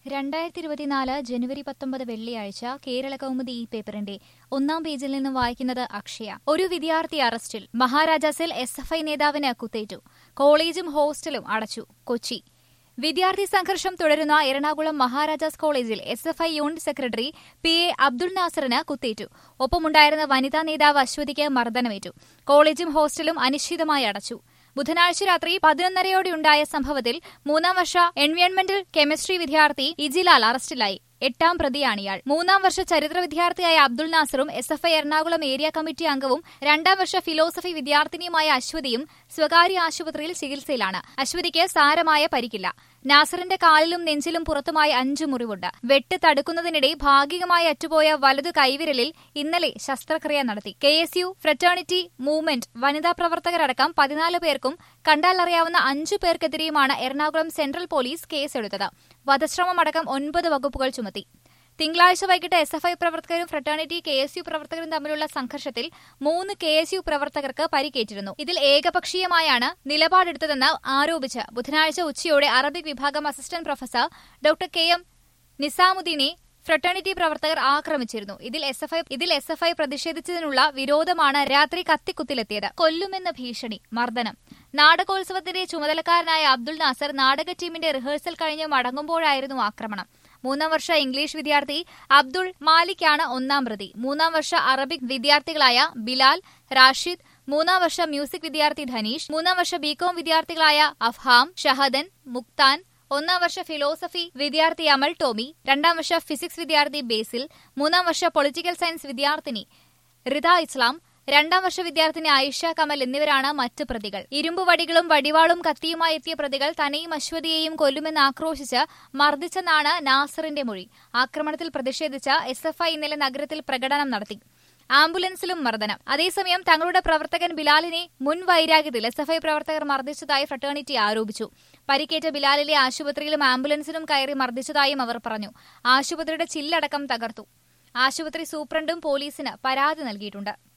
രണ്ടായിരത്തി ഇരുപത്തിനാല് ജനുവരി പത്തൊമ്പത് വെള്ളിയാഴ്ച കേരള കൗമുദി ഈ പേപ്പറിന്റെ ഒന്നാം പേജിൽ നിന്ന് വായിക്കുന്നത് അക്ഷയ ഒരു വിദ്യാർത്ഥി അറസ്റ്റിൽ മഹാരാജാസിൽ എസ് എഫ് ഐ നേതാവിന് കുത്തേറ്റു കോളേജും ഹോസ്റ്റലും അടച്ചു കൊച്ചി വിദ്യാർത്ഥി സംഘർഷം തുടരുന്ന എറണാകുളം മഹാരാജാസ് കോളേജിൽ S F I unit secretary P A Abdul നാസറിന് കുത്തേറ്റു ഒപ്പമുണ്ടായിരുന്ന വനിതാ നേതാവ് അശ്വതിക്ക് മർദ്ദനമേറ്റു കോളേജും ഹോസ്റ്റലും അനിശ്ചിതമായി അടച്ചു ബുധനാഴ്ച രാത്രി പതിനൊന്നരയോടെയുണ്ടായ സംഭവത്തിൽ മൂന്നാം വർഷ എൻവയോൺമെന്റൽ കെമിസ്ട്രി വിദ്യാർത്ഥി ഇജിലാൽ അറസ്റ്റിലായി എട്ടാം പ്രതിയാണ് ഇയാൾ മൂന്നാം വർഷ ചരിത്ര വിദ്യാർത്ഥിയായ അബ്ദുൾ നാസറും S F I Ernakulam area committee അംഗവും രണ്ടാം വർഷ ഫിലോസഫി വിദ്യാർത്ഥിനിയുമായ അശ്വതിയും സ്വകാര്യ ആശുപത്രിയിൽ ചികിത്സയിലാണ് അശ്വതിക്ക് സാരമായ പരിക്കില്ല നാസറിന്റെ കാലിലും നെഞ്ചിലും പുറത്തുമായി അഞ്ചു മുറിവുണ്ട് വെട്ട് തടുക്കുന്നതിനിടെ ഭാഗികമായി അറ്റുപോയ വലതു കൈവിരലിൽ ഇന്നലെ ശസ്ത്രക്രിയ നടത്തി K S U fraternity movement വനിതാ പ്രവർത്തകരടക്കം പതിനാല് പേർക്കും കണ്ടാലറിയാവുന്ന അഞ്ചു പേർക്കെതിരെയുമാണ് എറണാകുളം സെൻട്രൽ പോലീസ് കേസെടുത്തത് വധശ്രമമടക്കം ഒൻപത് വകുപ്പുകൾ ചുമത്തി തിങ്കളാഴ്ച വൈകിട്ട് എസ് എഫ് ഐ പ്രവർത്തകരും ഫ്രട്ടേണിറ്റി കെ എസ് യു പ്രവർത്തകരും തമ്മിലുള്ള സംഘർഷത്തിൽ മൂന്ന് കെ എസ് യു പ്രവർത്തകർക്ക് പരിക്കേറ്റിരുന്നു ഇതിൽ ഏകപക്ഷീയമായാണ് നിലപാടെടുത്തതെന്ന് ആരോപിച്ച് ബുധനാഴ്ച ഉച്ചയോടെ അറബിക് വിഭാഗം assistant professor doctor K M നിസാമുദ്ദീനെ ഫ്രട്ടേണിറ്റി പ്രവർത്തകർ ആക്രമിച്ചിരുന്നു ഇതിൽ എസ് എഫ് ഐ ഇതിൽ എസ് എഫ് ഐ പ്രതിഷേധിച്ചതിനുള്ള വിരോധമാണ് രാത്രി കത്തിക്കുത്തിലെത്തിയത് കൊല്ലുമെന്ന ഭീഷണി മർദ്ദനം നാടകോത്സവത്തിന്റെ ചുമതലക്കാരനായ അബ്ദുൾ നാസർ നാടക ടീമിന്റെ റിഹേഴ്സൽ കഴിഞ്ഞ് മടങ്ങുമ്പോഴായിരുന്നു ആക്രമണം മൂന്നാം വർഷ ഇംഗ്ലീഷ് വിദ്യാർത്ഥി അബ്ദുൾ മാലിക്കാണ് ഒന്നാം പ്രതി മൂന്നാം വർഷ അറബിക് വിദ്യാർത്ഥികളായ ബിലാൽ റാഷിദ് മൂന്നാം വർഷ മ്യൂസിക് വിദ്യാർത്ഥി ധനീഷ് മൂന്നാം വർഷ ബികോം വിദ്യാർത്ഥികളായ അഫ്ഹാം ഷഹദൻ മുക്താൻ ഒന്നാം വർഷ ഫിലോസഫി വിദ്യാർത്ഥി അമൽ ടോമി രണ്ടാം വർഷ ഫിസിക്സ് വിദ്യാർത്ഥി ബേസിൽ മൂന്നാം വർഷ പൊളിറ്റിക്കൽ സയൻസ് വിദ്യാർത്ഥിനി റിത ഇസ്ലാം രണ്ടാം വർഷ വിദ്യാർത്ഥിനി ആയിഷ കമൽ എന്നിവരാണ് മറ്റ് പ്രതികൾ ഇരുമ്പ് വടികളും വടിവാളും കത്തിയുമായി എത്തിയ പ്രതികൾ തന്നെയും അശ്വതിയെയും കൊല്ലുമെന്ന് ആക്രോശിച്ച് മർദ്ദിച്ചെന്നാണ് നാസറിന്റെ മൊഴി ആക്രമണത്തിൽ പ്രതിഷേധിച്ച എസ് എഫ് ഐ ഇന്നലെ നഗരത്തിൽ പ്രകടനം നടത്തി ആംബുലൻസിലും മർദ്ദനം അതേസമയം തങ്ങളുടെ പ്രവർത്തകൻ ബിലാലിനെ മുൻ വൈരാഗ്യത്തിൽ എസ് എഫ് ഐ പ്രവർത്തകർ മർദ്ദിച്ചതായി ഫ്രട്ടേണിറ്റി ആരോപിച്ചു പരിക്കേറ്റ ബിലാലിലെ ആശുപത്രിയിലും ആംബുലൻസിലും കയറി മർദ്ദിച്ചതായും അവർ പറഞ്ഞു ആശുപത്രിയുടെ ചില്ലടക്കം തകർത്തു ആശുപത്രി സൂപ്രണ്ടും പോലീസിന് പരാതി നൽകിയിട്ടുണ്ട്